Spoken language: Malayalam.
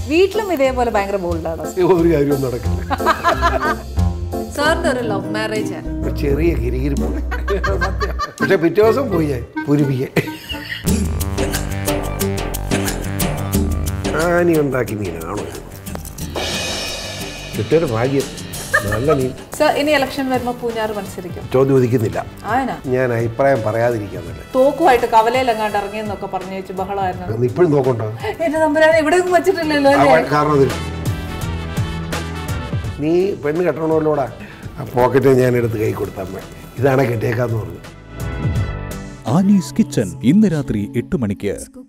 വീട്ടിലും ഇതേപോലെ ഭയങ്കര ബോൾഡാണ് ഒരു കാര്യവും നടക്കില്ല സാറിന്റെ ഒരു ലവ് മാരേജ് ആണ് ഒരു ചെറിയ കിരികിരി പോലെ പക്ഷെ പിറ്റേ ദിവസം പോയി ഞാൻ പൂരിപ്പിക്കാൻ ആനി ഉണ്ടാക്കി മീനാണോ ഇത്? കിട്ടിയൊരു ഭാഗ്യം നല്ല മീൻ സർ ഇനി ഇലക്ഷൻ വരുമ്പോ പൂഞ്ഞാറ് മത്സരിക്കും ചോദ്യം ഉദിക്കുന്നില്ല ആയനാ ഞാൻ അഭിപ്രായം പറയാതിരിക്കാൻ തന്നെ തോക്കുമായിട്ട് കവലയിൽ എങ്ങാണ്ട് ഇറങ്ങിയെന്നൊക്കെ പറഞ്ഞു വെച്ച് ബഹളമായിരുന്നു ഇപ്പോഴും നോക്കണ്ടോ എന്റെ നമ്പരാനെ എവിടെയും വെച്ചിട്ടില്ലല്ലോ ആ, അല്ലേ കാരണം അതിൽ നീ പെണ്ണ് കെട്ടണമല്ലോടാ ആ പോക്കറ്റ് ഞാൻ എടുത്ത് കൈ കൊടുത്തമ്മ ഇതാണ് കെട്ടിയേക്കാന്ന് പറഞ്ഞു ആനീസ് കിച്ചൺ ഇന്ന് രാത്രി എട്ട് മണിക്ക്